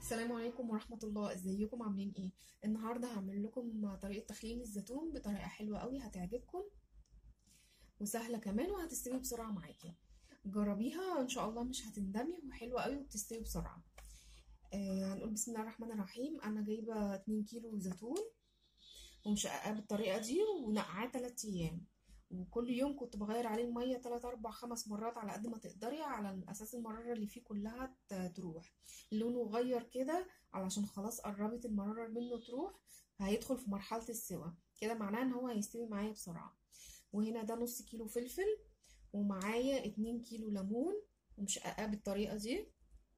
السلام عليكم ورحمة الله ازيكم عاملين ايه النهاردة هعمل لكم طريقة تخليل الزيتون بطريقة حلوة قوي هتعجبكم وسهلة كمان وهتستوي بسرعة معاكي جربيها ان شاء الله مش هتندمي وحلوة قوي وبتستوي بسرعة آه هنقول بسم الله الرحمن الرحيم انا جايبة 2 كيلو زيتون ومشققاه بالطريقة دي ونقعاه 3 ايام وكل يوم كنت بغير عليه المية 3 4 5 مرات على قد ما تقدري على اساس المرارة اللي فيه كلها تروح لونه غير كده علشان خلاص قربت المرارة منه تروح هيدخل في مرحلة السوا كده معناه ان هو هيستوي معايا بسرعة وهنا ده نص كيلو فلفل ومعايا اتنين كيلو ليمون ومشققاه بالطريقة دي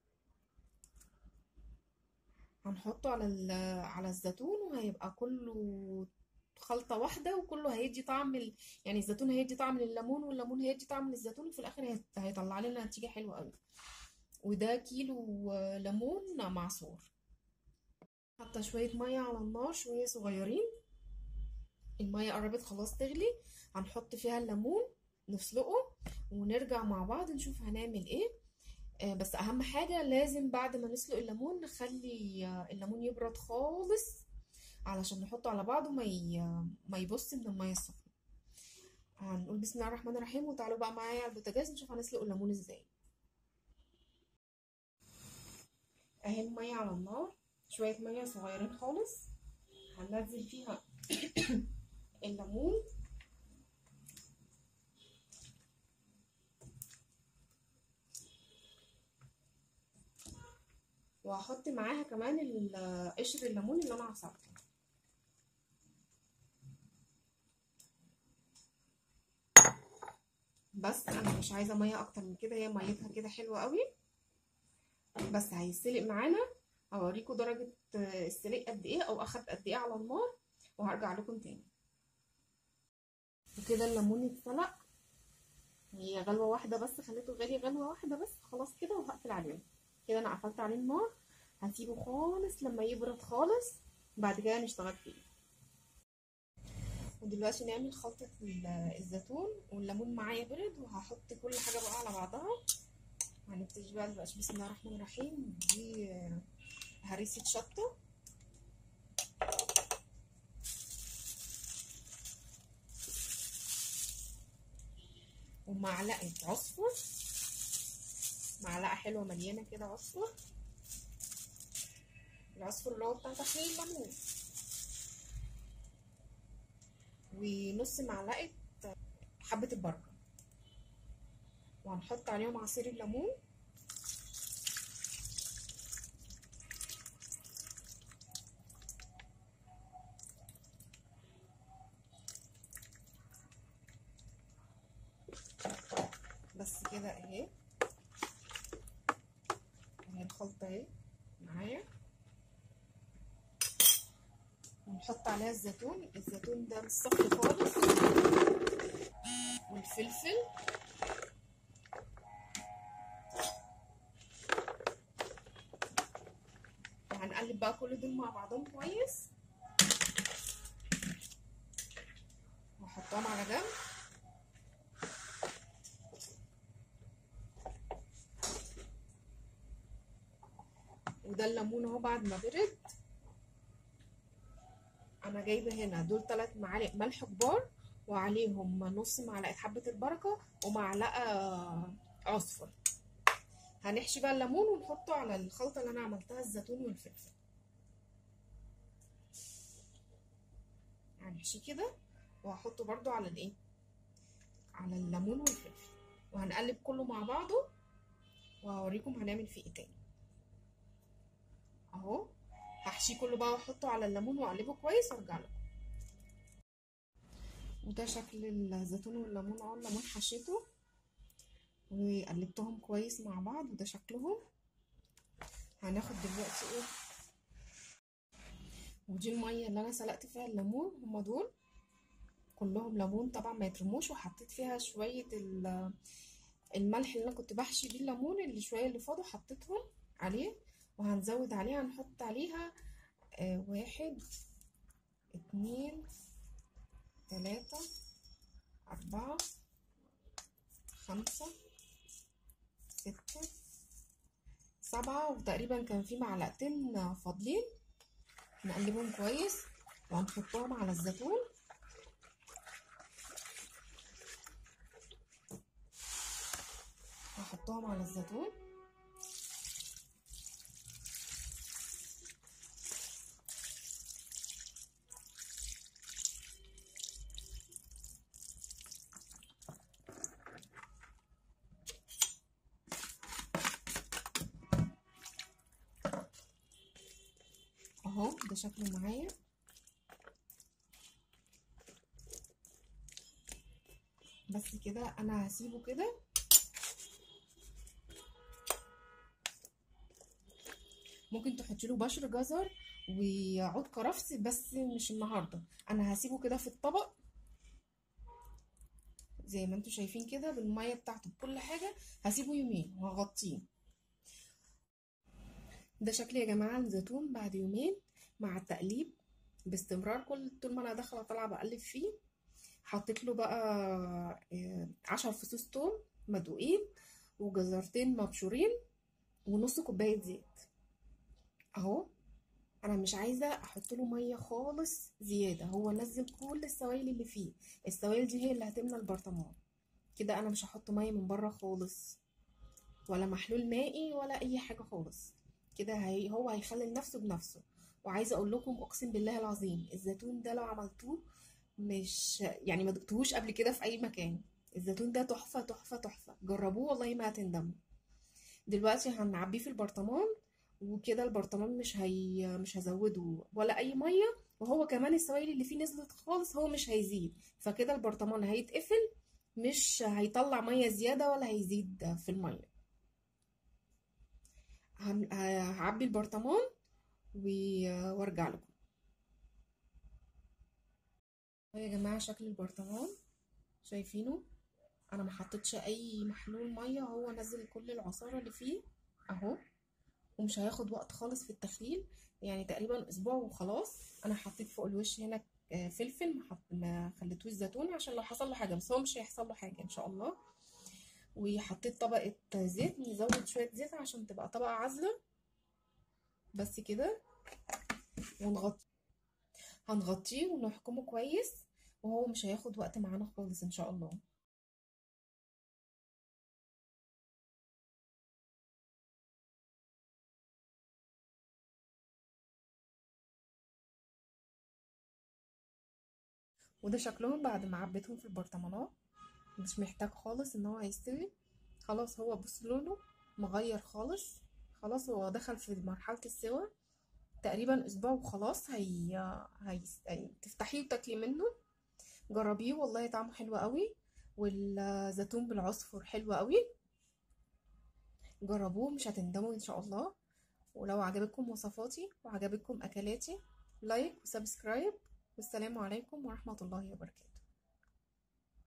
هنحطه على على الزيتون وهيبقى كله خلطة واحدة وكله هيدي طعم ال... يعني الزيتون هيدي طعم لليمون والليمون هيدي طعم للزيتون وفي الاخر هيطلع لنا نتيجة حلوة قوي وده كيلو ليمون معصور حاطه شويه ميه على النار شويه صغيرين الميه قربت خلاص تغلي هنحط فيها الليمون نسلقه ونرجع مع بعض نشوف هنعمل ايه آه بس اهم حاجه لازم بعد ما نسلق الليمون نخلي الليمون يبرد خالص علشان نحطه على بعضه ما ي... ما يبص من الميه السخنه هنقول بسم الله الرحمن الرحيم وتعالوا بقى معايا على البوتاجاز نشوف هنسلق الليمون ازاي اهي المية على النار شوية مية صغيرين خالص هننزل فيها الليمون وهحط معاها كمان قشر الليمون اللي انا عصرته بس انا مش عايزه ميه اكتر من كده هي ميتها كده حلوه قوي بس هيسلق معانا هوريكم درجة السلق قد ايه او اخد قد ايه على النار وهرجع لكم تاني وكده الليمون اتسلق هي غلوة واحدة بس خليته غالي غلوة واحدة بس خلاص كده وهقفل عليه كده انا قفلت عليه النار هسيبه خالص لما يبرد خالص بعد كده نشتغل فيه ودلوقتي نعمل خلطة الزيتون والليمون معايا برد وهحط كل حاجة بقى على بعضها هنبتدي بقى دلوقتي بسم الله الرحمن الرحيم دي هريسة شطة ومعلقة عصفر معلقة حلوة مليانة كده عصفر العصفر اللي هو بتاع تخليل الليمون ونص معلقة حبة البركة وهنحط عليهم عصير الليمون بس كده اهي اهي الخلطة اهي معايا ونحط عليها الزيتون الزيتون ده مش صفر خالص والفلفل وهنقلب بقى كل دول مع بعضهم كويس واحطهم على جنب وده الليمون اهو بعد ما برد انا جايبه هنا دول ثلاث معالق ملح كبار وعليهم نص معلقه حبه البركه ومعلقه عصفر هنحشي بقى الليمون ونحطه على الخلطه اللي انا عملتها الزيتون والفلفل هنحشيه كده وهحطه برده على الايه على الليمون والفلفل وهنقلب كله مع بعضه وهوريكم هنعمل فيه ايه تاني اهو هحشيه كله بقى واحطه على الليمون واقلبه كويس وارجع لكم وده شكل الزيتون والليمون اهو الليمون حشيته وقلبتهم كويس مع بعض وده شكلهم هناخد دلوقتي ايه ودي الميه اللي انا سلقت فيها الليمون هما دول كلهم ليمون طبعا ما يترموش وحطيت فيها شويه الملح اللي انا كنت بحشي بيه الليمون اللي شويه اللي فاضوا حطيتهم عليه وهنزود عليها هنحط عليها آه واحد اتنين تلاتة أربعة خمسة ستة سبعة وتقريبا كان في معلقتين فاضلين نقلبهم كويس وهنحطهم على الزيتون هحطهم على الزيتون اهو ده شكله معايا بس كده انا هسيبه كده ممكن تحطي له بشر جزر وعود كرفس بس مش النهارده انا هسيبه كده في الطبق زي ما انتوا شايفين كده بالميه بتاعته بكل حاجه هسيبه يومين وهغطيه ده شكل يا جماعه الزيتون بعد يومين مع التقليب باستمرار كل طول ما انا داخله طالعه بقلب فيه حطيت له بقى عشر فصوص توم مدقوقين وجزرتين مبشورين ونص كوبايه زيت اهو انا مش عايزه احط له ميه خالص زياده هو نزل كل السوائل اللي فيه السوائل دي هي اللي هتملى البرطمان كده انا مش هحط ميه من بره خالص ولا محلول مائي ولا اي حاجه خالص كده هي هو هيخلل نفسه بنفسه وعايزه اقول لكم اقسم بالله العظيم الزيتون ده لو عملتوه مش يعني ما دقتوهوش قبل كده في اي مكان الزيتون ده تحفه تحفه تحفه جربوه والله ما هتندموا دلوقتي هنعبيه في البرطمان وكده البرطمان مش هي مش هزوده ولا اي ميه وهو كمان السوائل اللي فيه نزلت خالص هو مش هيزيد فكده البرطمان هيتقفل مش هيطلع ميه زياده ولا هيزيد في الميه هعبي البرطمان وارجع لكم يا جماعه شكل البرطمان شايفينه انا ما حطيتش اي محلول ميه هو نزل كل العصاره اللي فيه اهو ومش هياخد وقت خالص في التخليل يعني تقريبا اسبوع وخلاص انا حطيت فوق الوش هنا فلفل ما, حط... ما خليتوش زيتوني عشان لو حصل له حاجه بس هو مش هيحصل له حاجه ان شاء الله وحطيت طبقه زيت نزود شويه زيت عشان تبقى طبقه عازله بس كده ونغطي هنغطيه ونحكمه كويس وهو مش هياخد وقت معانا خالص ان شاء الله وده شكلهم بعد ما عبيتهم في البرطمانات مش محتاج خالص ان هو يستوي خلاص هو بص لونه مغير خالص خلاص هو دخل في مرحلة السوا تقريبا اسبوع وخلاص هي, هي... يعني تفتحيه وتاكلي منه جربيه والله طعمه حلو قوي والزيتون بالعصفر حلو قوي جربوه مش هتندموا ان شاء الله ولو عجبتكم وصفاتي وعجبتكم اكلاتي لايك وسبسكرايب والسلام عليكم ورحمة الله وبركاته